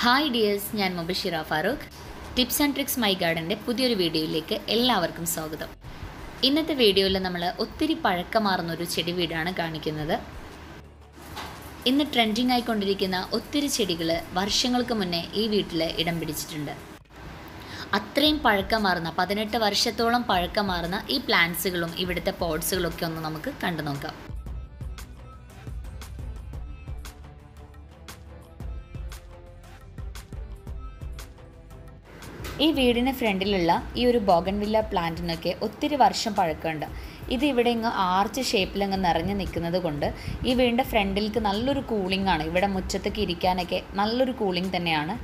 hi dears ഞാൻ Mubashira Farooq tips and tricks my ഗാർഡൻ്റെ പുതിയൊരു വീഡിയോയിലേക്ക് എല്ലാവർക്കും സ്വാഗതം ഇന്നത്തെ വീഡിയോയിൽ നമ്മൾ ഒത്തിരി പഴക്കമാർന്ന ഒരു ചെടി വീടാണ് കാണിക്കുന്നത് ഇന്ന് ട്രെൻഡിങ് ആയിക്കൊണ്ടിരിക്കുന്ന ഒത്തിരി ചെടികൾ വർഷങ്ങൾക്ക് മുന്നേ ഈ വീട്ടിൽ ഇടം പിടിച്ചിട്ടുണ്ട് അത്രയും പഴക്കമാർന്ന പതിനെട്ട് വർഷത്തോളം പഴക്കമാർന്ന ഈ പ്ലാന്റ്സുകളും ഇവിടുത്തെ പോട്ട്സുകളും ഒക്കെ ഒന്ന് നമുക്ക് കണ്ടു നോക്കാം ഈ വീടിന് ഫ്രണ്ടിലുള്ള ഈ ഒരു ബോഗൻവില്ല പ്ലാന്റിനൊക്കെ ഒത്തിരി വർഷം പഴക്കമുണ്ട് ഇത് ഇവിടെ ഇങ്ങ് ആർച്ച് ഷേപ്പിലങ്ങ് നിറഞ്ഞു നിൽക്കുന്നത് കൊണ്ട് ഈ വീടിൻ്റെ ഫ്രണ്ടിലേക്ക് നല്ലൊരു കൂളിംഗ് ആണ് ഇവിടെ മുറ്റത്തേക്ക് ഇരിക്കാനൊക്കെ നല്ലൊരു കൂളിംഗ് തന്നെയാണ്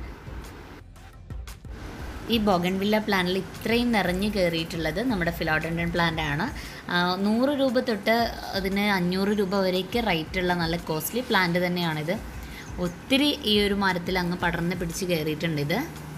ഈ ബോഗൻവില്ല പ്ലാന്റിൽ ഇത്രയും നിറഞ്ഞു കയറിയിട്ടുള്ളത് നമ്മുടെ ഫിലോഡൻഡൻ പ്ലാന്റ് ആണ് ആ, നൂറ് രൂപ തൊട്ട് അതിന് അഞ്ഞൂറ് രൂപ വരേക്ക് റേറ്റുള്ള നല്ല കോസ്റ്റ്ലി പ്ലാന്റ് തന്നെയാണിത് ഒത്തിരി ഈ ഒരു മരത്തിൽ അങ്ങ് പടർന്ന് പിടിച്ച് കയറിയിട്ടുണ്ട് ഇത്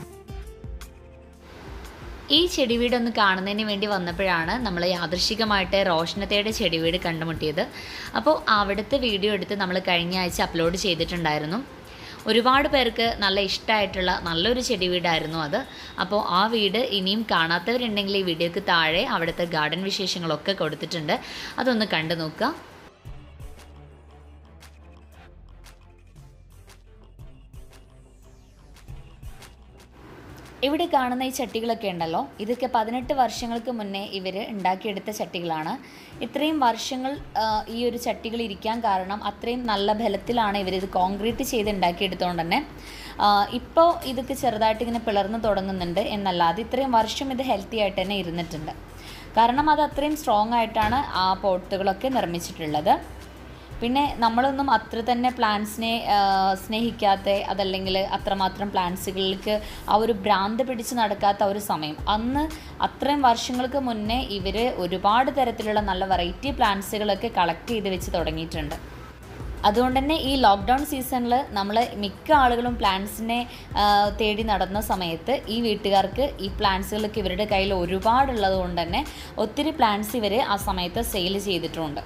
ഈ ചെടി വീട് ഒന്ന് കാണുന്നതിന് വേണ്ടി വന്നപ്പോഴാണ് നമ്മൾ യാദൃശികമായിട്ട് റോഷനത്തയുടെ ചെടി വീട് കണ്ടുമുട്ടിയത് അപ്പോൾ അവിടുത്തെ വീഡിയോ എടുത്ത് നമ്മൾ കഴിഞ്ഞ ആഴ്ച അപ്ലോഡ് ചെയ്തിട്ടുണ്ടായിരുന്നു ഒരുപാട് പേർക്ക് നല്ല ഇഷ്ടമായിട്ടുള്ള നല്ലൊരു ചെടി വീടായിരുന്നു അത് അപ്പോൾ ആ വീട് ഇനിയും കാണാത്തവരുണ്ടെങ്കിൽ ഈ വീഡിയോക്ക് താഴെ അവിടുത്തെ ഗാർഡൻ വിശേഷങ്ങളൊക്കെ കൊടുത്തിട്ടുണ്ട് അതൊന്ന് കണ്ടു നോക്കുക ഇവിടെ കാണുന്ന ഈ ചട്ടികളൊക്കെ ഉണ്ടല്ലോ ഇതൊക്കെ പതിനെട്ട് വർഷങ്ങൾക്ക് മുന്നേ ഇവർ ഉണ്ടാക്കിയെടുത്ത ചട്ടികളാണ് ഇത്രയും വർഷങ്ങൾ ആ, ഈ ഒരു ചട്ടികൾ ഇരിക്കാൻ കാരണം അത്രയും നല്ല ബലത്തിലാണ് ഇവരിത് കോൺക്രീറ്റ് ചെയ്ത് ഉണ്ടാക്കിയെടുത്തോണ്ട് തന്നെ ഇപ്പോൾ ഇതൊക്കെ ചെറുതായിട്ട് ഇങ്ങനെ പിളർന്ന് തുടങ്ങുന്നുണ്ട് എന്നല്ലാതെ ഇത്രയും വർഷം ഇത് ഹെൽത്തി ആയിട്ട് തന്നെ ഇരുന്നിട്ടുണ്ട് കാരണം അത് അത്രയും സ്ട്രോങ് ആയിട്ടാണ് ആ പോട്ടുകളൊക്കെ നിർമ്മിച്ചിട്ടുള്ളത് പിന്നെ നമ്മളൊന്നും അത്ര തന്നെ പ്ലാന്റ്സിനെ സ്നേഹിക്കാത്ത അതല്ലെങ്കിൽ അത്രമാത്രം പ്ലാന്റ്സുകൾക്ക് ആ ഒരു ഭ്രാന്ത് പിടിച്ച് നടക്കാത്ത ഒരു സമയം അന്ന് അത്രയും വർഷങ്ങൾക്ക് മുന്നേ ഇവർ ഒരുപാട് തരത്തിലുള്ള നല്ല വെറൈറ്റി പ്ലാന്റ്സുകളൊക്കെ കളക്ട് ചെയ്ത് വെച്ച് തുടങ്ങിയിട്ടുണ്ട് അതുകൊണ്ട് തന്നെ ഈ ലോക്ക്ഡൗൺ സീസണിൽ നമ്മൾ മിക്ക ആളുകളും പ്ലാന്റ്സിനെ തേടി നടന്ന സമയത്ത് ഈ വീട്ടുകാർക്ക് ഈ പ്ലാന്റ്സുകളൊക്കെ ഇവരുടെ കയ്യിൽ ഒരുപാടുള്ളത് കൊണ്ട് തന്നെ ഒത്തിരി പ്ലാന്റ്സ് ഇവർ ആ സമയത്ത് സെയിൽ ചെയ്തിട്ടുമുണ്ട്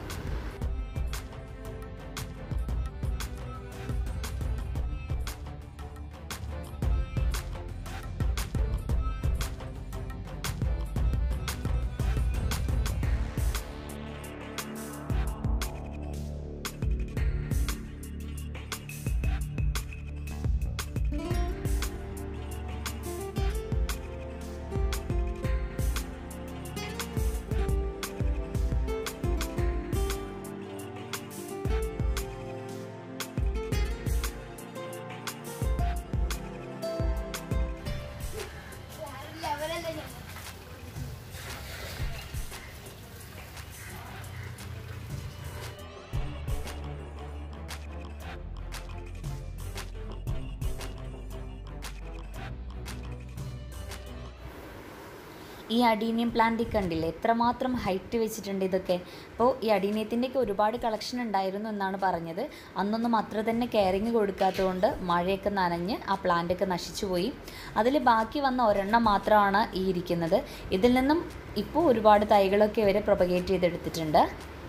ഈ അഡീനിയം പ്ലാന്റ് കണ്ടില്ലേ എത്രമാത്രം ഹൈറ്റ് വെച്ചിട്ടുണ്ട് ഇതൊക്കെ അപ്പോൾ ഈ അഡീനിയത്തിൻ്റെയൊക്കെ ഒരുപാട് കളക്ഷൻ ഉണ്ടായിരുന്നു എന്നാണ് പറഞ്ഞത് അന്നൊന്നും അത്ര തന്നെ കെയറിങ് കൊടുക്കാത്തതുകൊണ്ട് മഴയൊക്കെ നനഞ്ഞ് ആ പ്ലാന്റൊക്കെ നശിച്ചു പോയി അതിൽ ബാക്കി വന്ന ഒരെണ്ണം മാത്രമാണ് ഈ ഇരിക്കുന്നത് ഇതിൽ നിന്നും ഇപ്പോൾ ഒരുപാട് തൈകളൊക്കെ ഇവർ പ്രൊപ്പഗേറ്റ് ചെയ്തെടുത്തിട്ടുണ്ട്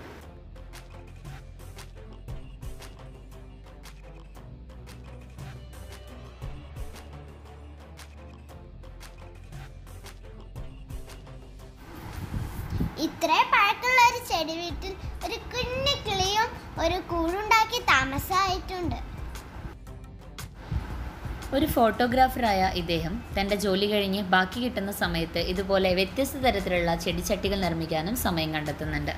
ഇത്ര പഴക്കമുള്ള ഒരു ചെടി വീട്ടിൽ ഒരു കുഞ്ഞു കിളിയും ഒരു കൂടുണ്ടാക്കി താമസമായിട്ടുണ്ട് ഒരു ഫോട്ടോഗ്രാഫറായ ഇദ്ദേഹം തൻ്റെ ജോലി കഴിഞ്ഞ് ബാക്കി കിട്ടുന്ന സമയത്ത് ഇതുപോലെ വ്യത്യസ്ത തരത്തിലുള്ള ചെടിച്ചട്ടികൾ നിർമ്മിക്കാനും സമയം കണ്ടെത്തുന്നുണ്ട്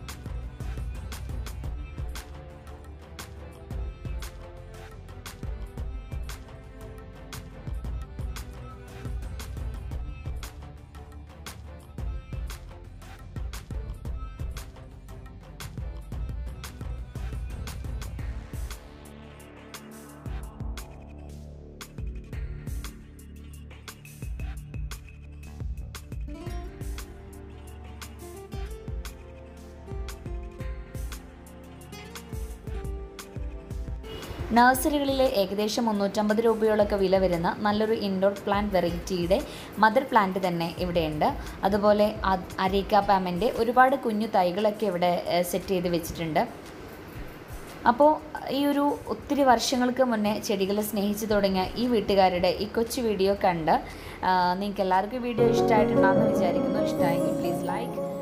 നഴ്സറികളിലെ ഏകദേശം മുന്നൂറ്റമ്പത് രൂപയോളൊക്കെ വില വരുന്ന നല്ലൊരു ഇൻഡോർ പ്ലാന്റ് വെറൈറ്റിയുടെ മദർ പ്ലാന്റ് തന്നെ ഇവിടെയുണ്ട് അതുപോലെ അ- അരീക്ക പാമൻ്റെ ഒരുപാട് കുഞ്ഞു തൈകളൊക്കെ ഇവിടെ സെറ്റ് ചെയ്ത് വെച്ചിട്ടുണ്ട് അപ്പോൾ ഈ ഒരു ഒത്തിരി വർഷങ്ങൾക്ക് മുന്നേ ചെടികളെ സ്നേഹിച്ചു തുടങ്ങിയ ഈ വീട്ടുകാരുടെ ഈ കൊച്ചു വീഡിയോ കണ്ട് നിങ്ങൾക്ക് എല്ലാവർക്കും വീഡിയോ ഇഷ്ടമായിട്ടുണ്ടാകുമെന്ന് വിചാരിക്കുന്നു ഇഷ്ടമായെങ്കിൽ പ്ലീസ് ലൈക്ക്